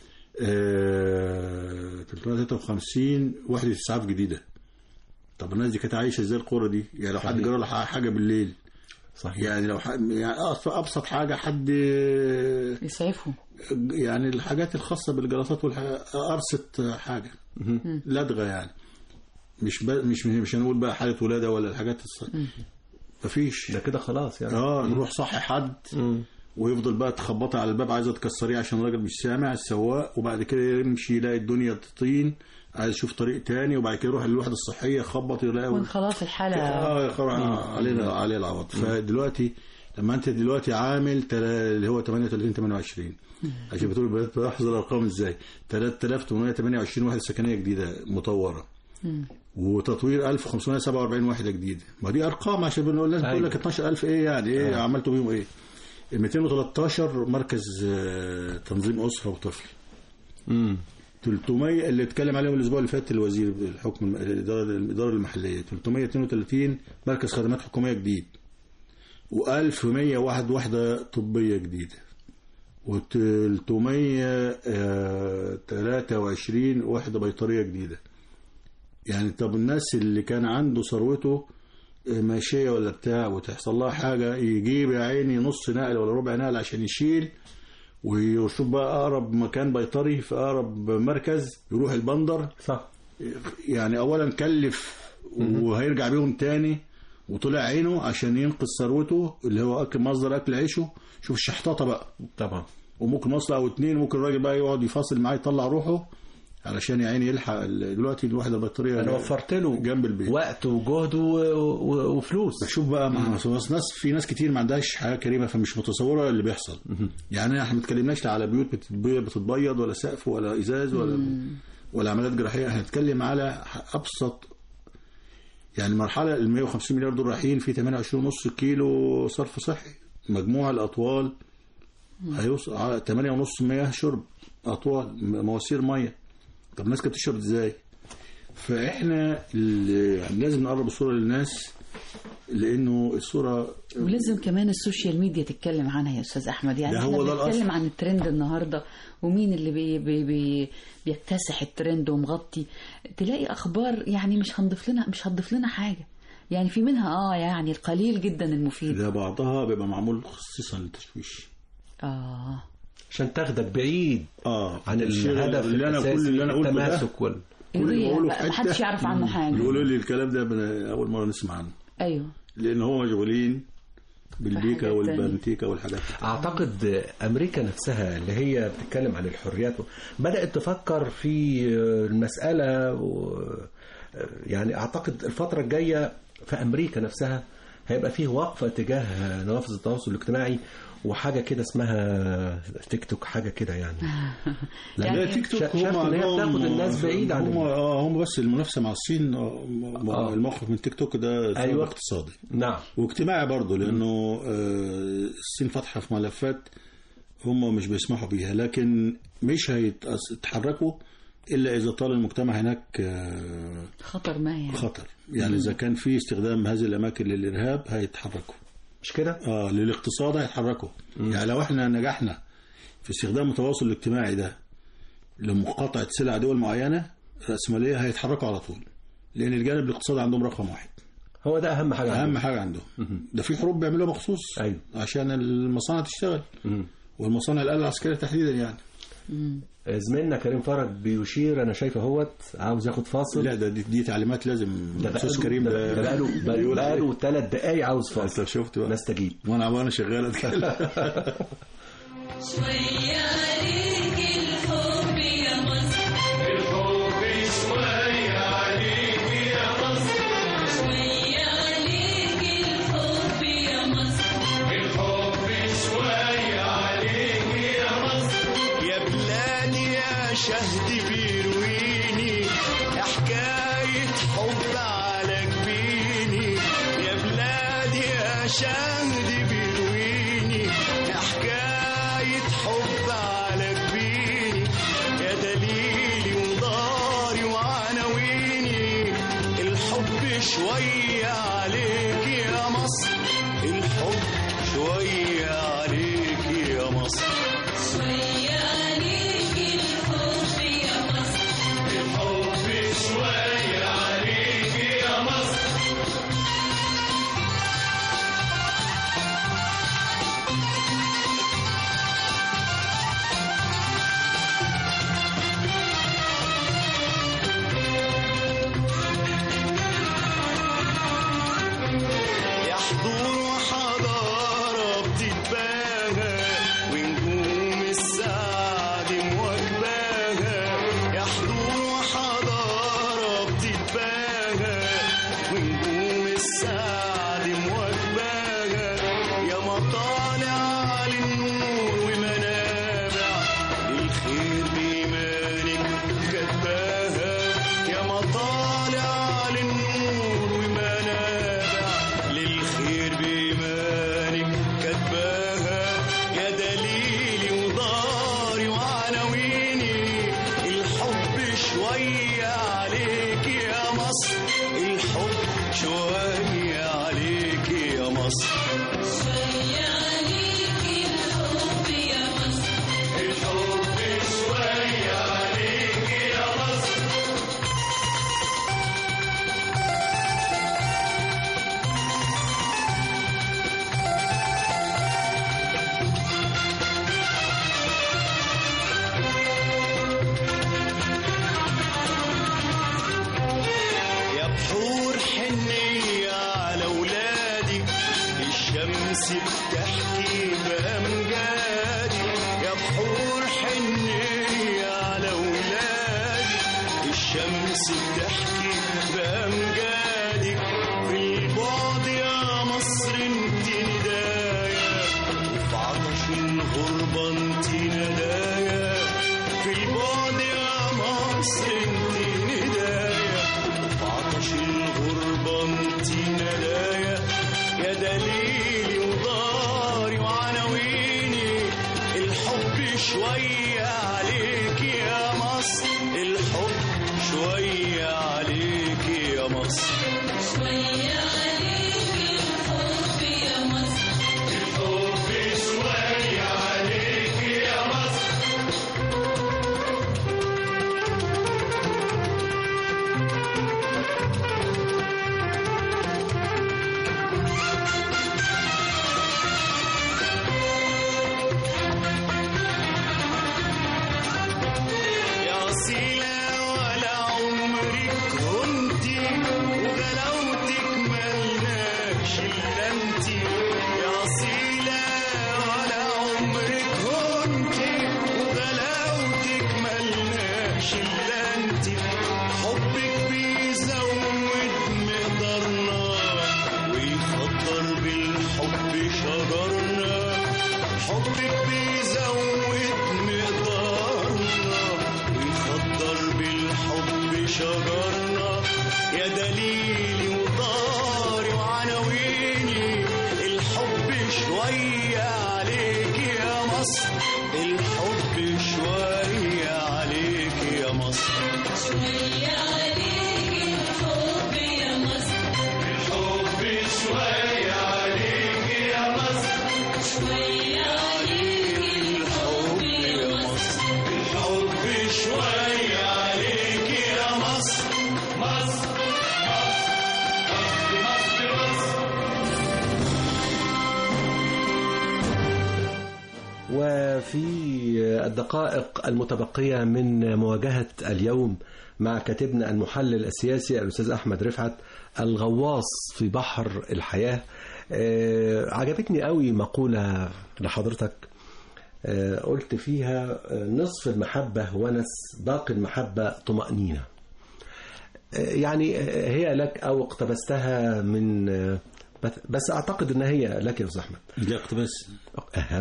آه 353 وحده اسعاف جديده طب الناس دي كانت عايشه ازاي القرى دي يعني لو حد جرى لها حاجه بالليل صحيح يعني لو حد يعني أبسط- ابسط حاجه حد يسعفهم يعني الحاجات الخاصة بالجلطات والح- أرصت حاجة لدغة يعني مش ب... مش مش هنقول بقى حالة ولادة ولا الحاجات الص... مفيش ده كده خلاص يعني اه نروح صحي حد مم. ويفضل بقى تخبطي على الباب عايزه تكسريه عشان الراجل مش سامع السواق وبعد كده يمشي يلاقي الدنيا طين عايز يشوف طريق تاني وبعد كده يروح للوحده الصحيه يخبط يلاقي وان خلاص الحاله اه خلاص علينا عليه العوض فدلوقتي لما انت دلوقتي عامل تلا- اللي هو 38 28 عشان بتقول بدات بلاحظ الارقام ازاي 3828 وحده سكنيه جديده مطوره وتطوير 1547 وحده جديده ما دي ارقام عشان بنقول الناس بتقول لك 12000 ايه يعني ايه عملتوا بيهم ايه 213 مركز آه، تنظيم اسره وطفل مم. 300 اللي اتكلم عليهم الاسبوع اللي فات الوزير الحكم الاداره الاداره المحليه 332 مركز خدمات حكوميه جديد و1101 وحده طبيه جديده و323 وحدة بيطرية جديدة يعني طب الناس اللي كان عنده ثروته آه، ماشية ولا بتاع وتحصل لها حاجة يجيب يا عيني نص نقل ولا ربع نقل عشان يشيل ويشوف بقى أقرب مكان بيطري في أقرب مركز يروح البندر صح يعني اولا كلف وهيرجع بيهم تاني وطلع عينه عشان ينقذ ثروته اللي هو اكل مصدر اكل عيشه شوف الشحطاطه بقى طبعا وممكن مصنع او اتنين ممكن الراجل بقى يقعد يفاصل معاه يطلع روحه علشان يا عيني يلحق ال- دلوقتي الواحده البطاريه انا وفرت له جنب البيت وقت وجهد و... و... وفلوس بشوف بقى مع بس ناس في ناس كتير ما عندهاش حياه كريمه فمش متصوره اللي بيحصل يعني احنا ما اتكلمناش لا على بيوت بتتبي- بتتبيض ولا سقف ولا ازاز ولا ولا عمليات جراحيه احنا هنتكلم على ابسط يعني المرحله ال 150 مليار دول رايحين في 28.5 كيلو صرف صحي مجموع الاطوال هيوصل على 8.5 مياه شرب اطوال م- مواسير ميه طب الناس كانت بتشرب ازاي؟ فاحنا ال- يعني لازم نقرب الصوره للناس لانه الصوره ولازم كمان السوشيال ميديا تتكلم عنها يا استاذ احمد يعني ده احنا هو ده بنتكلم الأصل. عن الترند النهارده ومين اللي بي بي بي بيكتسح الترند ومغطي تلاقي اخبار يعني مش هنضيف لنا مش هتضيف لنا حاجه يعني في منها اه يعني القليل جدا المفيد ده بعضها بيبقى معمول خصيصا للتشويش اه عشان تاخدك بعيد اه عن الشيء الهدف اللي انا الأساسي كل اللي انا قلته ده التماسك وال... كل اللي يضيع بقوله بقى، في محدش حتة يعرف عنه حاجه يقولوا لي الكلام ده من اول مره نسمع عنه ايوه لان هو مشغولين بالبيكا بحاجات تانية. والبنتيكا والحاجات دي. اعتقد امريكا نفسها اللي هي بتتكلم عن الحريات بدات تفكر في المساله و... يعني اعتقد الفتره الجايه في امريكا نفسها هيبقى فيه وقفه تجاه نوافذ التواصل الاجتماعي وحاجه كده اسمها تيك توك حاجه كده يعني لا يعني تيك توك شا- هم شافوا إن هي عندهم- بتاخد الناس بعيد عن هم ال- اه هم بس المنافسه مع الصين آه، م- آه. الموقف من تيك توك ده سبب أيوة. اقتصادي نعم واجتماعي برضه لانه آه، الصين فاتحه في ملفات هم مش بيسمحوا بيها لكن مش هيتحركوا الا اذا طال المجتمع هناك آه، خطر ما يعني خطر يعني اذا كان في استخدام هذه الاماكن للارهاب هيتحركوا مش كده اه للاقتصاد هيتحركوا يعني لو احنا نجحنا في استخدام التواصل الاجتماعي ده لمقاطعه سلع دول معينه راسماليه هيتحركوا على طول لان الجانب الاقتصادي عندهم رقم واحد هو ده اهم حاجه اهم عندهم. حاجه عندهم ده في حروب بيعملوها مخصوص أيوة. عشان المصانع تشتغل مم. والمصانع الآلة العسكرية تحديدا يعني زميلنا كريم فرج بيشير انا شايفه اهوت عاوز ياخد فاصل لا ده دي, دي تعليمات لازم ده الاستاذ بقاله- كريم ده ده بقاله بيقول بقاله ثلاث دقايق عاوز انت فاصل شفت بقى نستجيب وانا وانا شغال اتكلم شوية عليك الحب يا مصر شوية عليك الحب يا مصر يا بلادي يا شهد بيرويني حكاية حب على جبيني يا بلادي يا شهد بيرويني حكاية حب على جبيني يا دليلي وداري وعناويني الحب شوية عليك يا مصر الحب شوية عليك يا مصر شوية عليك الحب يا مصر يا حضور وحضارة بتتباهى ونجوم السما الشمس بتحكي بأمجادك في البعد يا مصر انت ندايا وفي عطش الغربة انت ندايا في البعد يا مصر انت ندايا وفي عطش الغربة انت ندايا يا دليلي وداري وعناويني الحب شوية عليك يا مصر الحب شوية عليك يا مصر شوية عليك الحب يا مصر الحب شوية عليك يا مصر يا أصيلة ولا عمرك كنتي وغلاوتك ملناش إلا انتي يا أصيلة ولا عمرك كنتي وغلاوتك ملناش إلا انتي حبك بيزود مقدارنا ويخضر بالحب شجرنا حبك بيزود مقدارنا ويخضر بالحب شجرنا يا دليلي وداري وعناويني الحب شوية عليك يا مصر الحب شوية عليك يا مصر شوية عليك الحب يا مصر الحب شوية عليك يا مصر شوية عليك الحب يا مصر الحب شوية عليك يا مصر مصر مصر مصر وفي الدقائق المتبقية من مواجهة اليوم مع كاتبنا المحلل السياسي الأستاذ أحمد رفعت الغواص في بحر الحياة آه، عجبتني قوي مقولة لحضرتك آه، قلت فيها آه، نصف المحبة ونس باقي المحبة طمأنينة آه، يعني آه، هي لك أو اقتبستها من آه، بس- بس أعتقد أنها هي لك يا أستاذ أحمد لا اقتباس أها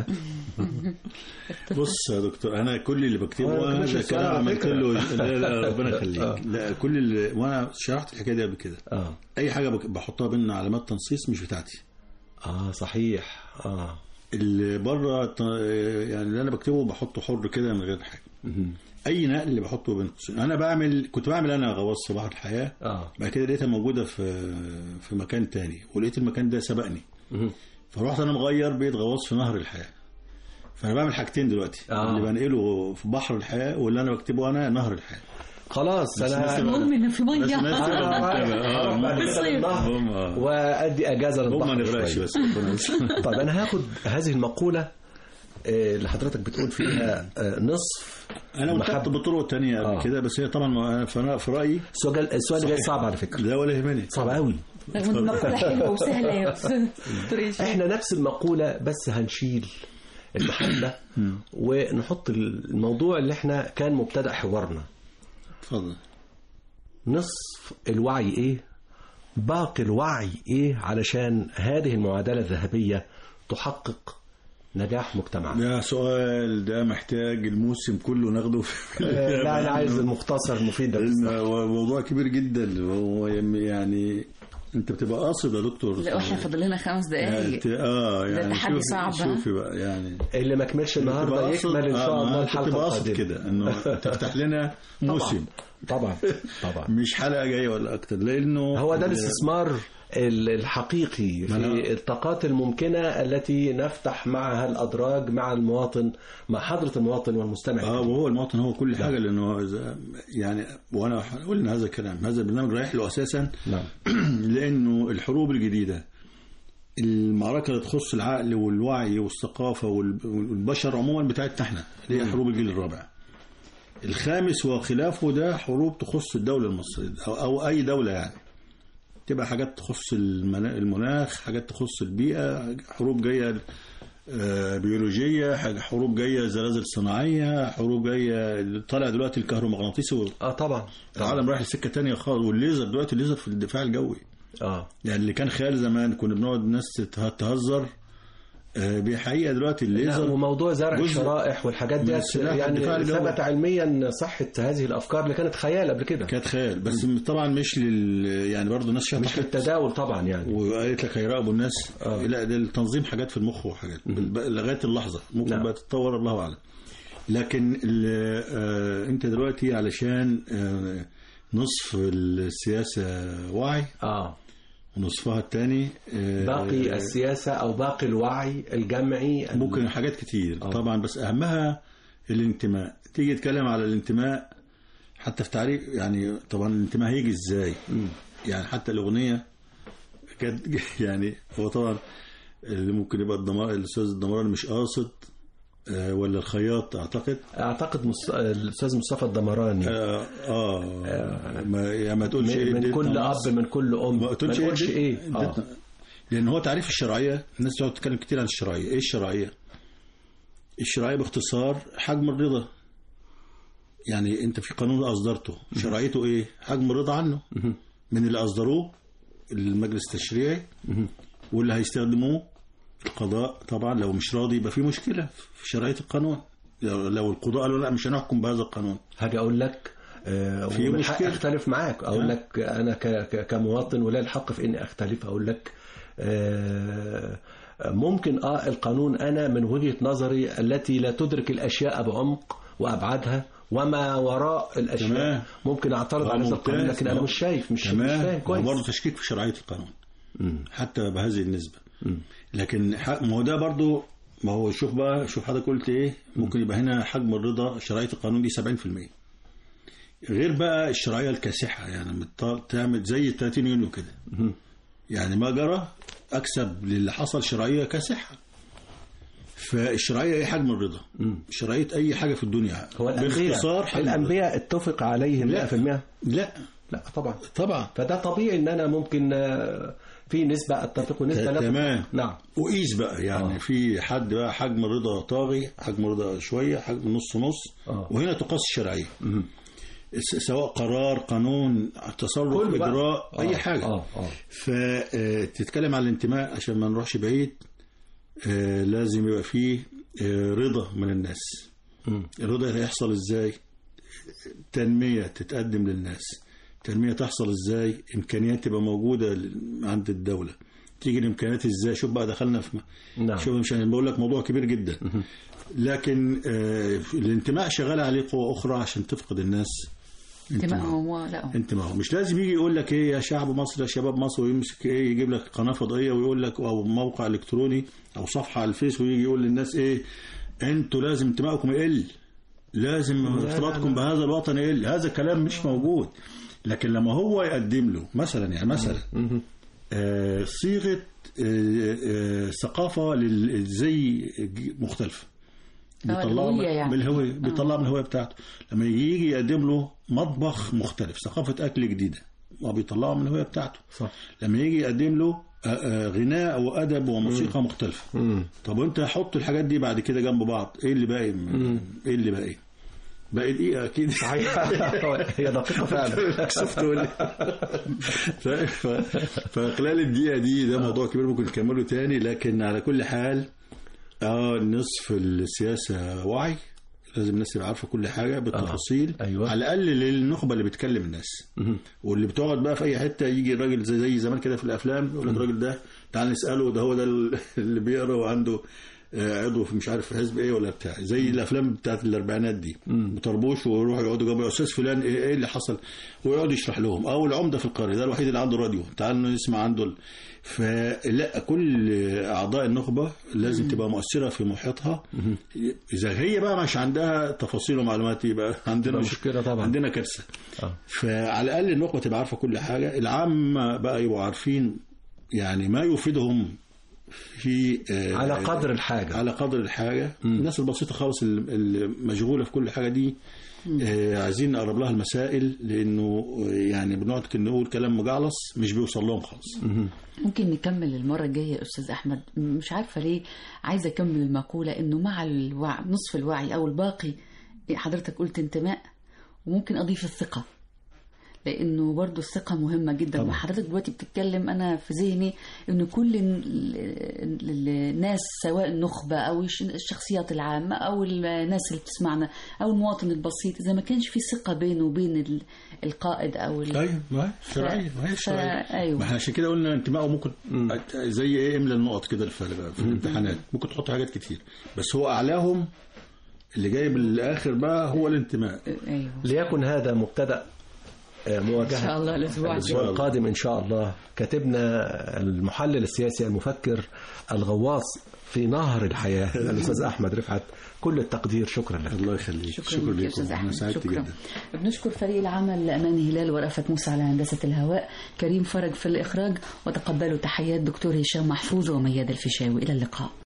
بص يا دكتور انا كل اللي هو بكتبه ما انا كانش ده السؤال كلام على عملت فكرة. له لا لا ربنا آه. يخليك لا كل اللي وانا شرحت الحكايه دي قبل كده آه اي حاجه بك- بحطها بين علامات تنصيص مش بتاعتي اه صحيح اه اللي بره ت- يعني اللي انا بكتبه بحطه حر كده من غير حاجه اي نقل اللي بحطه بين قوسين انا بعمل كنت بعمل انا غواص صباح الحياه اه بعد كده لقيتها موجوده في في مكان تاني ولقيت المكان ده سبقني مهم. فرحت انا مغير بقيت غواص في نهر الحياه فانا بعمل حاجتين دلوقتي آه. اللي بنقله في بحر الحياه واللي انا بكتبه انا نهر الحياه خلاص بس الناس انا تبقى- المهم ان في بس ميه الناس تبقى متابعة. آه، هروح بعد هم- كده للنهر هم- آه. وادي اجازه هم للبحر ما نغرقش شوية. بس ربنا يستر. طيب انا هاخد هذه المقوله آه، اللي حضرتك بتقول فيها آه، نصف انا قلت المحبة. بطرق تانية قبل آه. كده بس هي طبعا ما- فانا في رايي السؤال السؤال اللي جاي صعب على فكره لا ولا يهمني صعب قوي المقولة حلوة وسهلة يا أستاذ دكتور هشام. احنا نفس المقوله بس هنشيل المحبه ونحط الموضوع اللي احنا كان مبتدا حوارنا اتفضل نصف الوعي ايه باقي الوعي ايه علشان هذه المعادله الذهبيه تحقق نجاح مجتمعنا ده سؤال ده محتاج الموسم كله ناخده في آه، لا انا عايز المختصر المفيد ده لأن هو موضوع كبير جدا هو يعني انت بتبقى قاصد يا دكتور لا واحنا فاضل لنا خمس دقايق يعني اه يعني تحدي شوفي- صعب، ها؟ شوفي بقى يعني اللي ما كملش النهارده بتبقى قاصد- يكمل ان شاء آه، الله ما الحلقه بتبقى قاصد القادمه كده انه تفتح لنا موسم طبعا طبعا مش حلقه جايه ولا اكتر لانه هو ده الاستثمار ال- الحقيقي ما أنا- في الطاقات الممكنة التي نفتح معها الأدراج مع المواطن مع حضرة المواطن والمستمع اه وهو المواطن هو كل حاجه لانه إذا- يعني وانا هقول ان هذا الكلام هذا البرنامج رايح له اساسا نعم لانه الحروب الجديده المعركه اللي تخص العقل والوعي والثقافه وال- والبشر عموما بتاعتنا احنا اللي هي حروب الجيل الرابع الخامس وخلافه ده حروب تخص الدوله المصريه او, أو اي دوله يعني تبقى حاجات تخص المنا- المناخ حاجات تخص البيئه حروب جايه آه، بيولوجيه حاجه حروب جايه زلازل صناعيه حروب جايه طالع دلوقتي الكهرومغناطيسي اه طبعا العالم رايح لسكه تانية خالص والليزر دلوقتي الليزر في الدفاع الجوي اه يعني اللي كان خيال زمان كنا بنقعد الناس ته- تهزر آه، بحقيقه دلوقتي لا الليزر وموضوع زرع جزء الشرائح والحاجات من دي السلاح يعني الدفاع الجوي. ثبت علميا صحة هذه الأفكار اللي كانت خيال قبل كده كانت خيال بس طبعا مش لل يعني برضه الناس مش شافت للتداول طبعا يعني وقالت لك هيراقبوا الناس آه. لا ده التنظيم حاجات في المخ وحاجات بقى لغايه اللحظه ممكن نعم. بقى تتطور الله اعلم لكن ال- آه انت دلوقتي علشان آه نصف السياسه وعي اه ونصفها الثاني باقي السياسة أو باقي الوعي الجمعي ال- ممكن حاجات كتير آه. طبعا بس اهمها الانتماء تيجي تتكلم على الانتماء حتى في تعريف يعني طبعا الانتماء هيجي ازاي يعني حتى الاغنيه كانت يعني هو طبعا اللي ممكن يبقى الدمار الاستاذ الدمراني مش قاصد آه، ولا الخياط اعتقد أعتقد مص... الأستاذ مصطفى الدمراني اه, آه ما, يعني ما تقولش من, إيه من اديتنا كل مصر. أب من كل أم ما تقولش نقولش اديت- إيه آه. اديتنا- لان هو تعريف الشرعيه الناس تقعد تتكلم كتير عن الشرعيه ايه الشرعيه الشرعيه باختصار حجم الرضا يعني انت في قانون اصدرته شرعيته ايه حجم الرضا عنه من اللي اصدروه المجلس التشريعي واللي هيستخدموه القضاء طبعا لو مش راضي يبقى في مشكله في شرعيه القانون لو لو القضاء قالوا لا مش هنحكم بهذا القانون هاجي أقول لك آه في ومن حقي مشكلة. أختلف معاك أقول آه. لك أنا ك... ك... كمواطن ولا الحق في إني أختلف أقول لك آه ممكن اه القانون انا من وجهه نظري التي لا تدرك الاشياء بعمق وابعادها وما وراء الاشياء تمام. ممكن اعترض آه، على هذا القانون ممتاز. لكن انا آه. مش شايف مش, مش تمام فاهم كويس برضه تشكيك في شرعيه القانون مم. حتى بهذه النسبة لكن ح- ما هو ده برضو ما هو شوف بقى شوف حضرتك قلت ايه ممكن يبقى هنا حجم الرضا شرعية القانون دي 70% غير بقى الشرعية الكاسحة يعني لما ت- تعمل زي 30 يونيو كده يعني ما جرى اكسب للي حصل شرعية كاسحة فالشرعية ايه حجم الرضا شرعية اي حاجة في الدنيا هو باختصار الانبياء حجم الرضا. الانبياء اتفق عليهم لا. 100% لا لا طبعا طبعا فده طبيعي ان انا ممكن آه، في نسبه اتفق ونسبه لا تمام أتفق. نعم وقيس بقى يعني آه. آه. في حد بقى حجم رضا طاغي حجم رضا شويه حجم نص نص آه. وهنا تقاس الشرعيه س- سواء قرار قانون تصرف كله بقى. اجراء آه. اي حاجه اه اه فتتكلم عن الانتماء عشان ما نروحش بعيد آه، لازم يبقى فيه آه، رضا من الناس الرضا هيحصل ازاي تنمية تتقدم للناس تنمية تحصل ازاي امكانيات تبقى موجودة ل- عند الدولة تيجي الامكانيات ازاي شوف بقى دخلنا في م- نعم. شوف مش أنا بقول لك موضوع كبير جدا لكن آه، الانتماء شغال عليه قوة اخرى عشان تفقد الناس انتمائهم ولا انتمائهم مش لازم يجي يقول لك ايه يا شعب مصر يا شباب مصر ويمسك ايه يجيب لك قناه فضائيه ويقول لك او موقع الكتروني او صفحه على الفيس ويجي يقول للناس ايه انتوا لازم انتمائكم يقل لازم ارتباطكم بهذا الوطن يقل هذا كلام مش موجود لكن لما هو يقدم له مثلا يعني مثلا آه صيغه آه آه ثقافه للزي مختلفه بيطلعوا الهوية من يعني. من الهويه بيطلعوا من الهويه بتاعته لما يجي يقدم له مطبخ مختلف ثقافه اكل جديده وبيطلعوا من الهويه بتاعته صح لما يجي يقدم له آه، آه، غناء وادب وموسيقى مختلفه طب وانت حط الحاجات دي بعد كده جنب بعض ايه اللي باقي من- ايه اللي باقي باقي دقيقه اكيد صحيح هي دقيقه فعلا كسفت ولا ف- ف- فخلال الدقيقه دي ده موضوع كبير ممكن نكمله تاني لكن على كل حال اه نصف السياسه وعي لازم الناس تبقى عارفه كل حاجه بالتفاصيل أيوة. على الاقل للنخبه اللي بتكلم الناس واللي بتقعد بقى في اي حته يجي الراجل زي زي زمان كده في الافلام يقول لك الراجل ده تعال نساله ده هو ده اللي بيقرا وعنده آه، عضو في مش عارف في حزب ايه ولا بتاع زي الافلام بتاعت الاربعينات دي بطربوش ويروحوا يقعدوا جنبه يا استاذ فلان ايه إيه اللي حصل ويقعد يشرح لهم او العمده في القريه ده الوحيد اللي عنده راديو تعالوا نسمع عنده ال- فلا كل اعضاء النخبه لازم تبقى مؤثره في محيطها اذا هي بقى مش عندها تفاصيل ومعلومات يبقى عندنا تبقى مش- مشكلة طبعا. عندنا كارثه آه. فعلى الاقل النخبه تبقى عارفه كل حاجه العامه بقى يبقوا عارفين يعني ما يفيدهم في آه، على قدر الحاجة على قدر الحاجه الناس البسيطه خالص ال- المشغوله في كل حاجه دي آه، عايزين نقرب لها المسائل لانه آه، يعني بنقعد كده نقول كلام مجعلص مش بيوصل لهم خالص ممكن نكمل المرة الجاية يا أستاذ أحمد مش عارفة ليه عايزة أكمل المقولة إنه مع الوعي نصف الوعي أو الباقي حضرتك قلت انتماء وممكن أضيف الثقة لأنه برضو الثقة مهمة جدا طبعا. وحضرتك دلوقتي بتتكلم أنا في ذهني إنه كل ال- ال- الناس سواء النخبة أو الش- الشخصيات العامة أو الناس اللي بتسمعنا أو المواطن البسيط إذا ما كانش في ثقة بينه وبين ال- القائد أو ال- طيب ما هي شرعيه ما هي ف- شرعيه أيوه. ما احنا عشان كده قلنا انتمائه ممكن زي ايه املى النقط كده في, في الامتحانات ممكن تحط حاجات كتير بس هو اعلاهم اللي جايب الاخر بقى هو الانتماء أيوه ليكن هذا مبتدأ آه، إن مواجهة شاء الله الأسبوع الأسبوع الجاي القادم إن شاء الله كاتبنا المحلل السياسي المفكر الغواص في نهر الحياة الأستاذ أحمد رفعت كل التقدير شكرا لك الله يخليك شكرا, شكرا لك يا لكم استاذ انا احمد سعدت شكرا جدا بنشكر فريق العمل امان هلال ورأفت موسى على هندسه الهواء كريم فرج في الاخراج وتقبلوا تحيات دكتور هشام محفوظ ومياد الفيشاوي الى اللقاء